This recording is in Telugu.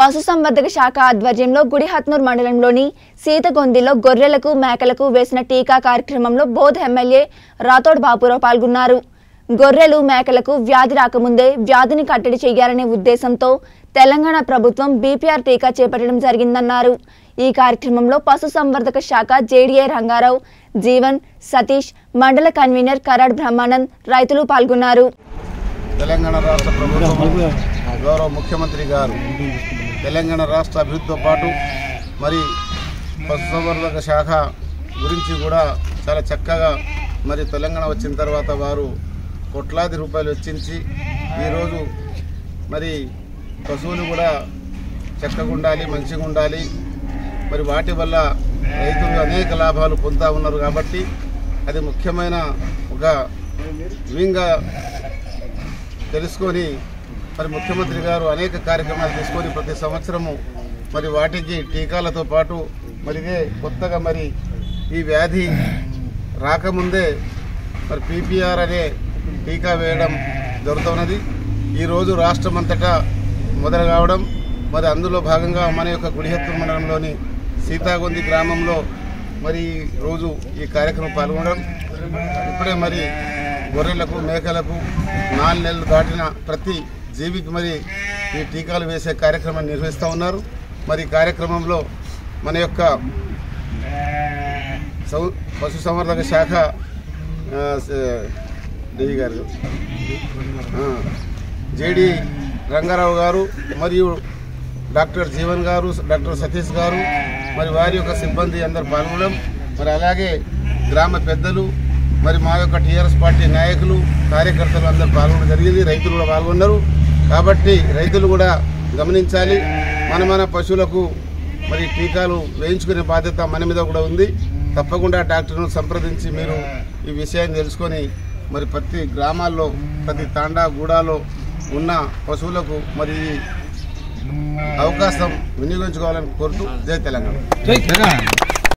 పశుసంవర్ధక శాఖ ఆధ్వర్యంలో గుడిహత్నూర్ మండలంలోని సీతగొందిలో గొర్రెలకు మేకలకు వేసిన టీకా కార్యక్రమంలో బోధ ఎమ్మెల్యే రాథోడ్ బాపురావు పాల్గొన్నారు గొర్రెలు మేకలకు వ్యాధి రాకముందే వ్యాధిని కట్టడి చేయాలనే ఉద్దేశంతో తెలంగాణ ప్రభుత్వం బీపీఆర్ టీకా చేపట్టడం జరిగిందన్నారు ఈ కార్యక్రమంలో పశుసంవర్ధక శాఖ జేడీఏ రంగారావు జీవన్ సతీష్ మండల కన్వీనర్ కరాడ్ బ్రహ్మానంద్ రైతులు పాల్గొన్నారు తెలంగాణ రాష్ట్ర ప్రభుత్వం గౌరవ ముఖ్యమంత్రి గారు తెలంగాణ రాష్ట్ర అభివృద్ధితో పాటు మరి పశుసంవర్ధక శాఖ గురించి కూడా చాలా చక్కగా మరి తెలంగాణ వచ్చిన తర్వాత వారు కోట్లాది రూపాయలు వెచ్చించి ఈరోజు మరి పశువులు కూడా చక్కగా ఉండాలి మంచిగా ఉండాలి మరి వాటి వల్ల రైతులు అనేక లాభాలు పొందుతూ ఉన్నారు కాబట్టి అది ముఖ్యమైన ఒక వింగా తెలుసుకొని మరి ముఖ్యమంత్రి గారు అనేక కార్యక్రమాలు తీసుకొని ప్రతి సంవత్సరము మరి వాటికి టీకాలతో పాటు మరి ఇదే కొత్తగా మరి ఈ వ్యాధి రాకముందే మరి పీపీఆర్ అనే టీకా వేయడం జరుగుతున్నది ఈరోజు రాష్ట్రం అంతటా మొదలు కావడం మరి అందులో భాగంగా మన యొక్క గుడిహత్తు మండలంలోని సీతాగొంది గ్రామంలో మరి ఈ రోజు ఈ కార్యక్రమం పాల్గొనడం ఇప్పుడే మరి గొర్రెలకు మేకలకు నాలుగు నెలలు దాటిన ప్రతి జీవికి మరి ఈ టీకాలు వేసే కార్యక్రమాన్ని నిర్వహిస్తూ ఉన్నారు మరి ఈ కార్యక్రమంలో మన యొక్క సౌ పశు సంవర్ధక శాఖ ఆ, స- డిఈ గారు ఆ, జేడి రంగారావు గారు మరియు డాక్టర్ జీవన్ గారు డాక్టర్ సతీష్ గారు మరి వారి యొక్క సిబ్బంది అందరు పాల్గొనడం మరి అలాగే గ్రామ పెద్దలు మరి మా యొక్క టీఆర్ఎస్ పార్టీ నాయకులు కార్యకర్తలు అందరూ పాల్గొనడం జరిగింది రైతులు కూడా పాల్గొన్నారు కాబట్టి రైతులు కూడా గమనించాలి మన మన పశువులకు మరి టీకాలు వేయించుకునే బాధ్యత మన మీద కూడా ఉంది తప్పకుండా డాక్టర్ను సంప్రదించి మీరు ఈ విషయాన్ని తెలుసుకొని మరి ప్రతి గ్రామాల్లో ప్రతి తాండా గూడాలో ఉన్న పశువులకు మరి ఈ అవకాశం వినియోగించుకోవాలని కోరుతూ జై తెలంగాణ జై తెలంగాణ